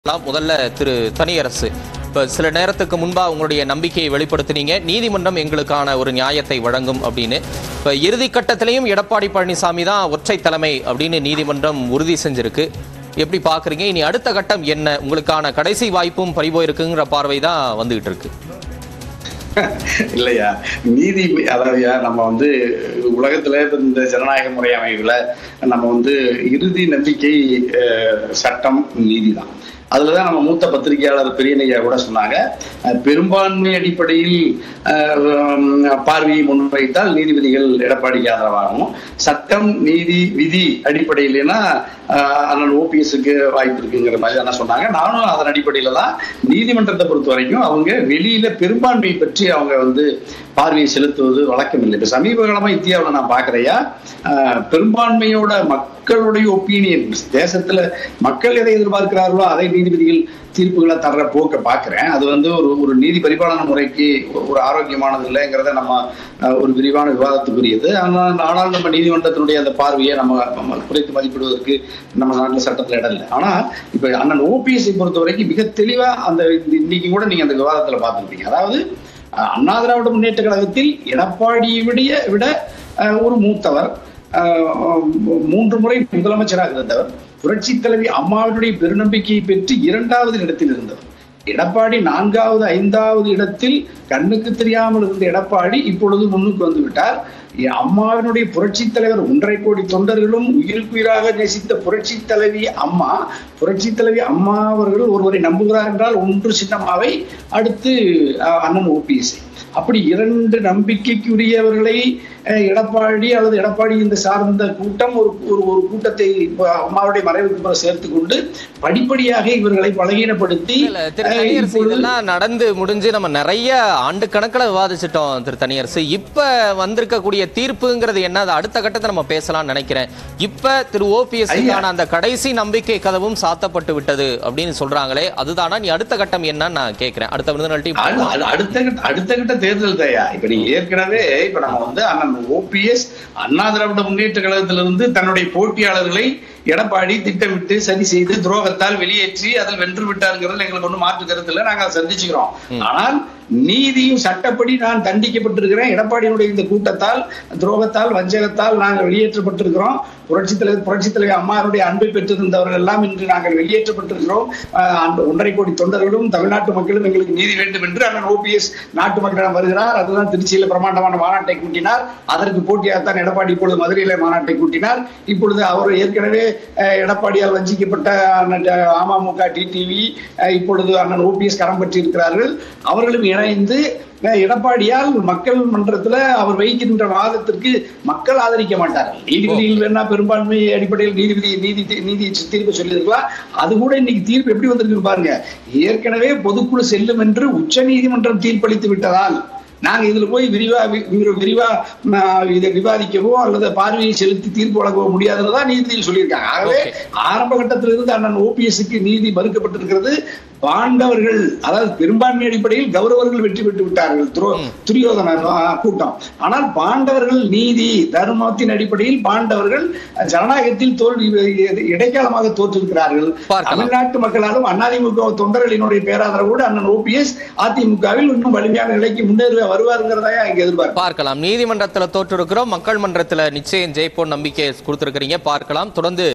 நான் முதல்ல திரு தனியரசு இப்ப சில நேரத்துக்கு முன்பா உங்களுடைய நம்பிக்கையை வெளிப்படுத்தினீங்க நீதிமன்றம் எங்களுக்கான ஒரு நியாயத்தை வழங்கும் அப்படின்னு இப்ப இறுதி கட்டத்திலையும் எடப்பாடி பழனிசாமி தான் ஒற்றை தலைமை அப்படின்னு நீதிமன்றம் உறுதி செஞ்சிருக்கு எப்படி பாக்குறீங்க இனி அடுத்த கட்டம் என்ன உங்களுக்கான கடைசி வாய்ப்பும் பறிபோயிருக்குங்கிற பார்வை தான் வந்துகிட்டு இருக்கு இல்லையா நீதி அதாவதுயா நம்ம வந்து உலகத்துல இப்ப இந்த ஜனநாயக முறை அமைவுல நம்ம வந்து இறுதி நம்பிக்கை அஹ், சட்டம் நீதிதான் அதுலதான் நம்ம மூத்த பத்திரிகையாளர் பெரியனையா கூட சொன்னாங்க அஹ், பெரும்பான்மை அடிப்படையில் அஹ், உம், பார்வையை முன்வைத்தால் நீதிபதிகள் எடப்பாடிக்கு ஆதரவாகவும் சட்டம் நீதி விதி அடிப்படையிலனா அண்ணன் ஓபிஎஸ்க்கு வாய்ப்பு இருக்குங்கிற மாதிரி தானே சொன்னாங்க நானும் அதன் அடிப்படையில தான் நீதிமன்றத்தை பொறுத்த வரைக்கும் அவங்க வெளியில பெரும்பான்மை பற்றி அவங்க வந்து பார்வையை செலுத்துவது வழக்கம் இல்லை இப்ப சமீப காலமா இந்தியாவில் நான் பாக்குறையா பெரும்பான்மையோட மக்களுடைய ஒப்பீனியன் தேசத்துல மக்கள் எதை எதிர்பார்க்கிறார்களோ அதை நீதிபதிகள் தீர்ப்புகளை தர்ற போக்க பாக்குறேன் அது வந்து ஒரு ஒரு நீதி பரிபாலன முறைக்கு ஒரு ஆரோக்கியமானது இல்லைங்கிறத நம்ம அஹ், ஒரு விரிவான விவாதத்துக்குரியது ஆனால் ஆனால் நம்ம நீதிமன்றத்தினுடைய அந்த பார்வையை நம்ம நம்ம குறைத்து மதிப்பிடுவதற்கு நம்ம நாட்டில் சட்டத்தில் இடம் இல்லை ஆனா இப்ப அண்ணன் ஓபிஎஸ்ஐ பொறுத்த வரைக்கும் மிக தெளிவா அந்த இன்னைக்கு கூட நீங்க அந்த விவாதத்துல பார்த்துருப்பீங்க அதாவது அஹ், அண்ணா திராவிட முன்னேற்ற கழகத்தில் எடப்பாடியை விட விட அஹ், ஒரு மூத்தவர் அஹ், மூன்று முறை முதலமைச்சராக இருந்தவர் புரட்சி தலைவி அம்மாவினுடைய பெருநம்பிக்கையை பெற்று இரண்டாவது இடத்தில் இருந்தவர் எடப்பாடி நான்காவது ஐந்தாவது இடத்தில் கண்ணுக்கு தெரியாமல் இருந்த எடப்பாடி இப்பொழுது முன்னுக்கு வந்து விட்டார் எ- அம்மாவினுடைய புரட்சி தலைவர் ஒன்றரை கோடி தொண்டர்களும் உயிருக்குயிராக நேசித்த புரட்சி தலைவி அம்மா புரட்சி தலைவி அம்மா அவர்கள் ஒருவரை நம்புகிறார் என்றால் ஒன்று சின்னம்மாவை அடுத்து அஹ், அண்ணன் ஓபிஎஸ்ஐ அப்படி இரண்டு நம்பிக்கைக்குரியவர்களை அஹ், எடப்பாடி அல்லது எடப்பாடி இந்த சார்ந்த கூட்டம் ஒரு ஒரு ஒரு கூட்டத்தை இப்ப அம்மாவுடைய மறைவுக்கு பிறகு சேர்த்து கொண்டு படிப்படியாக இவர்களை பலகீனப்படுத்தி இல்ல திரு அஹ், தனியரசு இப்பொழுது இதெல்லாம் நடந்து முடிஞ்சு நம்ம நிறைய ஆண்டு கணக்குல விவாதிச்சிட்டோம் திரு தனியரசு இப்ப வந்திருக்கக்கூடிய தீர்ப்புங்கிறது என்ன அது அடுத்த கட்டத்தை நம்ம பேசலாம்னு நினைக்கிறேன் இப்ப திரு ஓபிஎஸ்க்கான அந்த கடைசி நம்பிக்கை கதவும் சாத்தப்பட்டு விட்டது அப்படின்னு சொல்றாங்களே அதுதானா நீ அடுத்த கட்டம் என்னன்னு நான் கேட்கிறேன் அடுத்த அது- விருதுகள்ட்டையும் அது அடுத்த கட்ட அடுத்த கட்ட தேர்தல் தயா இப்ப நீங்க ஏற்கனவே இப்ப நம்ம வந்து அண்ணன் ஓபிஎஸ் அண்ணா திராவிட முன்னேற்ற கழகத்திலிருந்து தன்னுடைய போட்டியாளர்களை எடப்பாடி திட்டமிட்டு சரி செய்து துரோகத்தால் வெளியேற்றி அதில் வென்று விட்டாருங்கிறது எங்களுக்கு ஒண்ணும் மாற்று கருத்து இல்லை நாங்க அதை சந்திச்சுக்கிறோம் ஆனால் நீதியும் சட்டப்படி நான் தண்டிக்கப்பட்டிருக்கிறேன் எடப்பாடியினுடைய இந்த கூட்டத்தால் துரோகத்தால் வஞ்சகத்தால் நாங்கள் வெளியேற்றப்பட்டிருக்கிறோம் புரட்சி தலைவர் புரட்சி தலைவர் அம்மாவுடைய அன்பை பெற்றிருந்தவர்கள் எல்லாம் இன்று நாங்கள் வெளியேற்றப்பட்டிருக்கிறோம் ஆஹ் அந்த ஒன்றரை கோடி தொண்டர்களும் தமிழ்நாட்டு மக்களும் எங்களுக்கு நீதி வேண்டும் என்று அண்ணன் ஓபிஎஸ் நாட்டு மக்களிடம் வருகிறார் அதுதான் திருச்சியில பிரமாண்டமான மாநாட்டை கூட்டினார் அதற்கு போட்டியாகத்தான் எடப்பாடி இப்பொழுது மதுரையில மாநாட்டை கூட்டினார் இப்பொழுது அவர் ஏற்கனவே அஹ், எடப்பாடியால் வஞ்சிக்கப்பட்ட அண்ணன் அமமுக டிடிவி இப்பொழுது அண்ணன் ஓபிஎஸ் கரம் பற்றி இருக்கிறார்கள் அவர்களும் இணைந்து அஹ், எடப்பாடியால் மக்கள் மன்றத்துல அவர் வைக்கின்ற வாதத்திற்கு மக்கள் ஆதரிக்க மாட்டார்கள் நீதிபதிகள் வேணா பெரும்பான்மை அடிப்படையில் நீதிபதி நீதி நீதி தீர்ப்பு சொல்லியிருக்கலாம் அது கூட இன்னைக்கு தீர்ப்பு எப்படி வந்திருக்கு பாருங்க ஏற்கனவே பொதுக்குழு செல்லும் என்று உச்ச நீதிமன்றம் தீர்ப்பளித்து விட்டதால் நாங்க இதுல போய் விரிவா வி- வி- விரிவா ம, இதை விவாதிக்கவோ அல்லது பார்வையை செலுத்தி தீர்ப்பு வழங்கவோ முடியாதுன்றதா நீதியில் சொல்லியிருக்காங்க ஆகவே Okay. ஆரம்ப கட்டத்திலிருந்து அண்ணன் ஓபிஎஸ்க்கு நீதி மறுக்கப்பட்டிருக்கிறது பாண்டவர்கள் அதாவது பெரும்பான்மை அடிப்படையில் கௌரவர்கள் வெற்றி பெற்று விட்டார்கள் துரோ- துரியோதன ஆ, கூட்டம் ஆனால் பாண்டவர்கள் நீதி தர்மத்தின் அடிப்படையில் பாண்டவர்கள் ஜனநாயகத்தில் தோல்வி இடைக்காலமாக தோற்றிருக்கிறார்கள் பார்க்கலாம். தமிழ்நாட்டு மக்களாலும் அதிமுக தொண்டர்களினுடைய பேராதரவோடு அண்ணன் ஓபிஎஸ் அதிமுகவில் இன்னும் வலிமையான நிலைக்கு முன்னேற வருவாருங்கிறதா இங்க எதிர்பார்ப்பு பார்க்கலாம் நீதிமன்றத்துல தோற்றிருக்கிறோம் மக்கள் மன்றத்துல நிச்சயம் ஜெயிப்போம் நம்பிக்கை கொடுத்திருக்கிறீங்க பார்க்கலாம் தொடர்ந்து